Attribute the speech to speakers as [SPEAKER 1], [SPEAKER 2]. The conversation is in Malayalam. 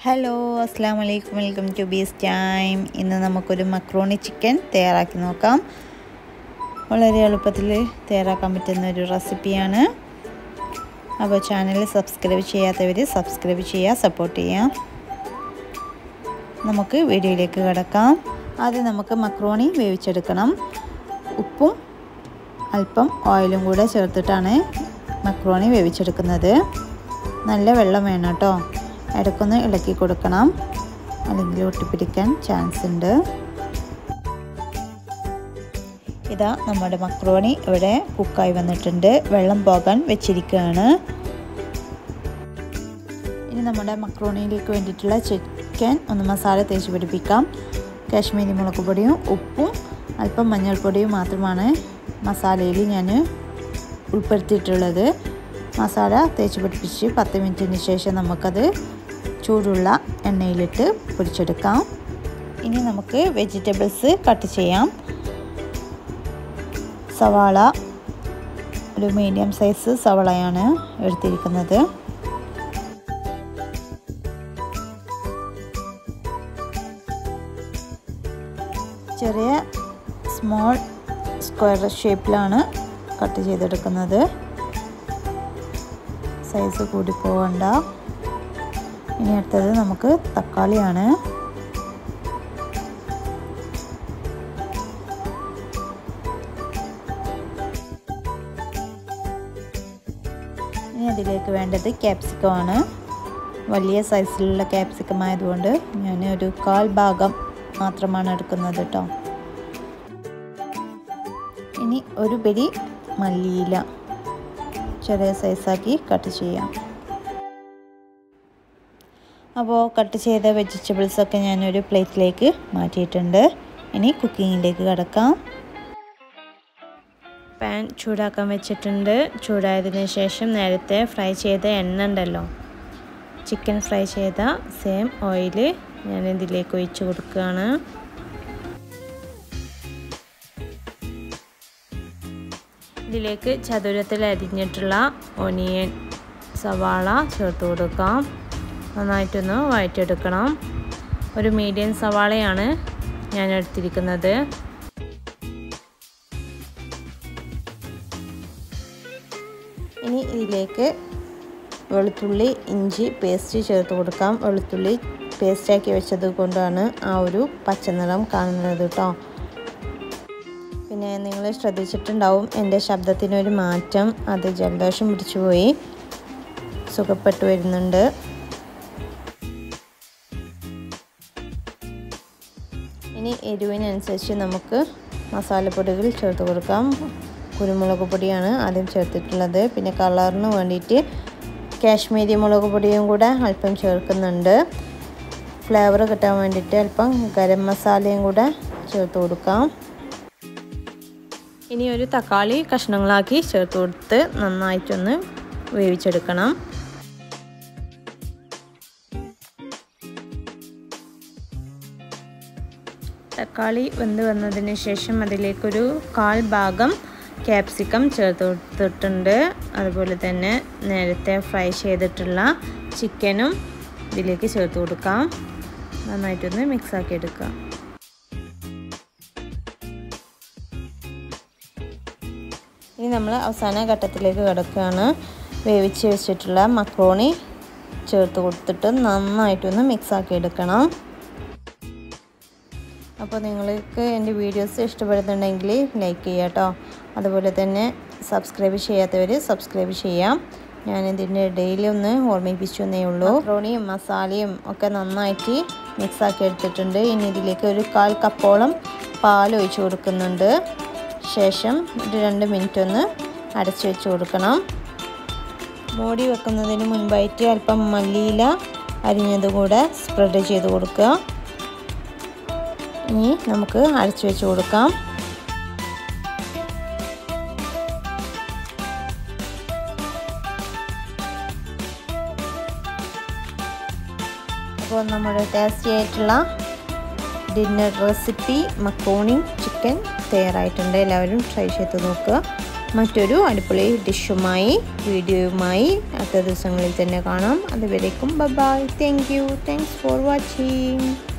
[SPEAKER 1] ഹലോ അസ്സാം വലൈക്കും വെൽക്കം ടു ബീസ് ടൈം ഇന്ന് നമുക്കൊരു മക്രോണി ചിക്കൻ തയ്യാറാക്കി നോക്കാം വളരെ എളുപ്പത്തിൽ തയ്യാറാക്കാൻ പറ്റുന്ന ഒരു റെസിപ്പിയാണ് അപ്പോൾ ചാനൽ സബ്സ്ക്രൈബ് ചെയ്യാത്തവർ സബ്സ്ക്രൈബ് ചെയ്യുക സപ്പോർട്ട് ചെയ്യാം നമുക്ക് വീഡിയോയിലേക്ക് കിടക്കാം ആദ്യം നമുക്ക് മക്രോണി വേവിച്ചെടുക്കണം ഉപ്പും അല്പം ഓയിലും കൂടെ ചേർത്തിട്ടാണ് മക്രോണി വേവിച്ചെടുക്കുന്നത് നല്ല വെള്ളം വേണം കേട്ടോ ഇടയ്ക്കൊന്ന് ഇളക്കി കൊടുക്കണം അല്ലെങ്കിൽ ഒട്ടിപ്പിടിക്കാൻ ചാൻസ് ഉണ്ട് ഇതാ നമ്മുടെ മക്രോണി ഇവിടെ കുക്കായി വന്നിട്ടുണ്ട് വെള്ളം പോകാൻ വെച്ചിരിക്കുകയാണ് ഇനി നമ്മുടെ മക്രോണിയിലേക്ക് വേണ്ടിയിട്ടുള്ള ചിക്കൻ ഒന്ന് മസാല തേച്ച് പിടിപ്പിക്കാം കാശ്മീരി മുളക് പൊടിയും ഉപ്പും അല്പം മഞ്ഞൾപ്പൊടിയും മാത്രമാണ് മസാലയിൽ ഞാൻ ഉൾപ്പെടുത്തിയിട്ടുള്ളത് മസാല തേച്ച് പിടിപ്പിച്ച് പത്ത് മിനിറ്റിന് ശേഷം നമുക്കത് ചൂടുള്ള എണ്ണയിലിട്ട് പൊരിച്ചെടുക്കാം ഇനി നമുക്ക് വെജിറ്റബിൾസ് കട്ട് ചെയ്യാം സവാള ഒരു മീഡിയം സൈസ് സവാളയാണ് എടുത്തിരിക്കുന്നത് ചെറിയ സ്മോൾ സ്ക്വയർ ഷേപ്പിലാണ് കട്ട് ചെയ്തെടുക്കുന്നത് സൈസ് കൂടി പോകണ്ട ഇനി അടുത്തത് നമുക്ക് തക്കാളിയാണ് ഇനി അതിലേക്ക് വേണ്ടത് ക്യാപ്സിക്കമാണ് വലിയ സൈസിലുള്ള ക്യാപ്സിക്കം ആയതുകൊണ്ട് ഞാൻ ഒരു കാൽ ഭാഗം മാത്രമാണ് എടുക്കുന്നത് കേട്ടോ ഇനി ഒരു പിടി മല്ലിയില ചെറിയ സൈസാക്കി കട്ട് ചെയ്യാം അപ്പോൾ കട്ട് ചെയ്ത വെജിറ്റബിൾസൊക്കെ ഞാനൊരു പ്ലേറ്റിലേക്ക് മാറ്റിയിട്ടുണ്ട് ഇനി കുക്കിങ്ങിലേക്ക് കിടക്കാം പാൻ ചൂടാക്കാൻ വെച്ചിട്ടുണ്ട് ചൂടായതിനു ശേഷം നേരത്തെ ഫ്രൈ ചെയ്ത എണ്ണ ഉണ്ടല്ലോ ചിക്കൻ ഫ്രൈ ചെയ്ത സെയിം ഓയിൽ ഞാൻ ഇതിലേക്ക് ഒഴിച്ച് കൊടുക്കുകയാണ് ഇതിലേക്ക് ചതുരത്തിൽ അരിഞ്ഞിട്ടുള്ള ഒനിയൻ സവാള ചേർത്ത് കൊടുക്കാം നന്നായിട്ടൊന്ന് വഴറ്റിയെടുക്കണം ഒരു മീഡിയം സവാളയാണ് ഞാൻ എടുത്തിരിക്കുന്നത് ഇനി ഇതിലേക്ക് വെളുത്തുള്ളി ഇഞ്ചി പേസ്റ്റ് ചേർത്ത് കൊടുക്കാം വെളുത്തുള്ളി പേസ്റ്റാക്കി വെച്ചത് കൊണ്ടാണ് ആ ഒരു പച്ചനിറം കാണുന്നത് കേട്ടോ പിന്നെ നിങ്ങൾ ശ്രദ്ധിച്ചിട്ടുണ്ടാവും എൻ്റെ ശബ്ദത്തിനൊരു മാറ്റം അത് ജലദോഷം പിടിച്ചു പോയി സുഖപ്പെട്ടു വരുന്നുണ്ട് ഇനി എരിവിനനുസരിച്ച് നമുക്ക് മസാലപ്പൊടികൾ ചേർത്ത് കൊടുക്കാം കുരുമുളക് പൊടിയാണ് ആദ്യം ചേർത്തിട്ടുള്ളത് പിന്നെ കളറിന് വേണ്ടിയിട്ട് കാശ്മീരി മുളക് പൊടിയും കൂടെ അല്പം ചേർക്കുന്നുണ്ട് ഫ്ലേവർ കിട്ടാൻ വേണ്ടിയിട്ട് അല്പം ഗരം മസാലയും കൂടെ ചേർത്ത് കൊടുക്കാം ഇനി ഒരു തക്കാളി കഷ്ണങ്ങളാക്കി ചേർത്ത് കൊടുത്ത് നന്നായിട്ടൊന്ന് വേവിച്ചെടുക്കണം തക്കാളി വെന്ത് വന്നതിന് ശേഷം അതിലേക്കൊരു കാൽ ഭാഗം ക്യാപ്സിക്കം ചേർത്ത് കൊടുത്തിട്ടുണ്ട് അതുപോലെ തന്നെ നേരത്തെ ഫ്രൈ ചെയ്തിട്ടുള്ള ചിക്കനും ഇതിലേക്ക് ചേർത്ത് കൊടുക്കാം നന്നായിട്ടൊന്ന് മിക്സാക്കി എടുക്കാം ഇനി നമ്മൾ അവസാന ഘട്ടത്തിലേക്ക് കിടക്കുകയാണ് വേവിച്ച് വെച്ചിട്ടുള്ള മക്രോണി ചേർത്ത് കൊടുത്തിട്ട് നന്നായിട്ടൊന്ന് മിക്സാക്കി എടുക്കണം അപ്പോൾ നിങ്ങൾക്ക് എൻ്റെ വീഡിയോസ് ഇഷ്ടപ്പെടുന്നുണ്ടെങ്കിൽ ലൈക്ക് ചെയ്യുക കേട്ടോ അതുപോലെ തന്നെ സബ്സ്ക്രൈബ് ചെയ്യാത്തവർ സബ്സ്ക്രൈബ് ചെയ്യാം ഞാൻ ഇതിൻ്റെ ഇടയിൽ ഒന്ന് ഓർമ്മിപ്പിച്ചു എന്നേ ഉള്ളൂ മക്രോണിയും മസാലയും ഒക്കെ നന്നായിട്ട് മിക്സാക്കി എടുത്തിട്ടുണ്ട് ഇനി ഇതിലേക്ക് ഒരു കാൽ കപ്പോളം പാൽ ഒഴിച്ച് കൊടുക്കുന്നുണ്ട് ശേഷം ഒരു രണ്ട് മിനിറ്റ് ഒന്ന് അടച്ചു വെച്ച് കൊടുക്കണം മൂടി വെക്കുന്നതിന് മുൻപായിട്ട് അല്പം മല്ലിയില അരിഞ്ഞത് കൂടെ സ്പ്രെഡ് ചെയ്ത് കൊടുക്കുക ഇനി നമുക്ക് അടച്ചു വെച്ച് കൊടുക്കാം അപ്പോൾ നമ്മുടെ ടേസ്റ്റി ആയിട്ടുള്ള ഡിന്നർ റെസിപ്പി മക്കോണി ചിക്കൻ തയ്യാറായിട്ടുണ്ട് എല്ലാവരും ട്രൈ ചെയ്ത് നോക്കുക മറ്റൊരു അടിപൊളി ഡിഷുമായി വീഡിയോയുമായി അടുത്ത ദിവസങ്ങളിൽ തന്നെ കാണാം അതുവരേക്കും bye thank you thanks for watching